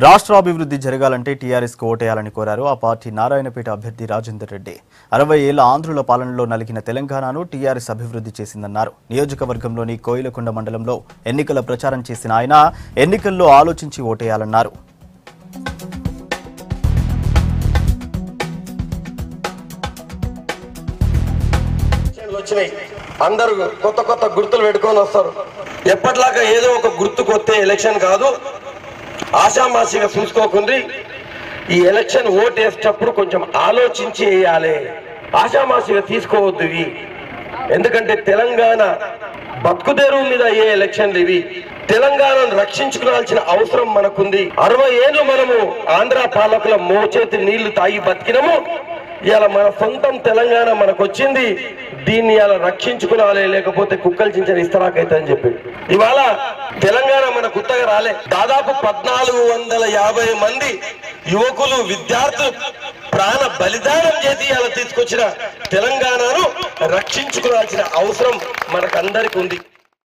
రాష్ట్రాభివృద్ధి జరగాలంటే టీఆర్ఎస్ కు ఓటేయాలని కోరారు ఆ పార్టీ నారాయణపేట అభ్యర్థి రాజేందర్ రెడ్డి అరవై ఏళ్ల ఆంధ్రుల పాలనలో నలిగిన తెలంగాణను టీఆర్ఎస్ అభివృద్ధి చేసిందన్నారు నియోజకవర్గంలోని కోయిలకొండ మండలంలో ఎన్నికల ప్రచారం చేసిన ఆయన ఎన్నికల్లో ఆలోచించి ఓటేయాలన్నారు ఎలక్షన్లు వచ్చినాయి అందరూ కొత్త కొత్త గుర్తులు పెట్టుకొని వస్తారు ఎప్పట్లాగా ఏదో ఒక గుర్తు కొత్తే ఎలక్షన్ కాదు ఆషామాషిగా చూసుకోకుండ్రి ఈ ఎలక్షన్ ఓటు వేసేటప్పుడు కొంచెం ఆలోచించి వేయాలి ఆషామాషిగా తీసుకోవద్దు ఇవి ఎందుకంటే తెలంగాణ బతుకుదెరువు మీద అయ్యే ఎలక్షన్లు ఇవి తెలంగాణను రక్షించుకోవాల్సిన అవసరం మనకుంది అరవై ఏళ్ళు మనము ఆంధ్ర పాలకుల మోచేతి నీళ్లు తాగి బతికినము ఇవాళ మన సొంతం తెలంగాణ మనకు వచ్చింది దీన్ని ఇలా రక్షించుకోవాలి లేకపోతే కుక్కలు చించిన ఇస్తరాకైతే అని చెప్పి ఇవాళ తెలంగాణ మన కొత్తగా రాలే దాదాపు పద్నాలుగు వందల యాభై మంది యువకులు విద్యార్థులు ప్రాణ బలిదానం చేసి ఇలా తీసుకొచ్చిన తెలంగాణను రక్షించుకోవాల్సిన అవసరం మనకందరికి ఉంది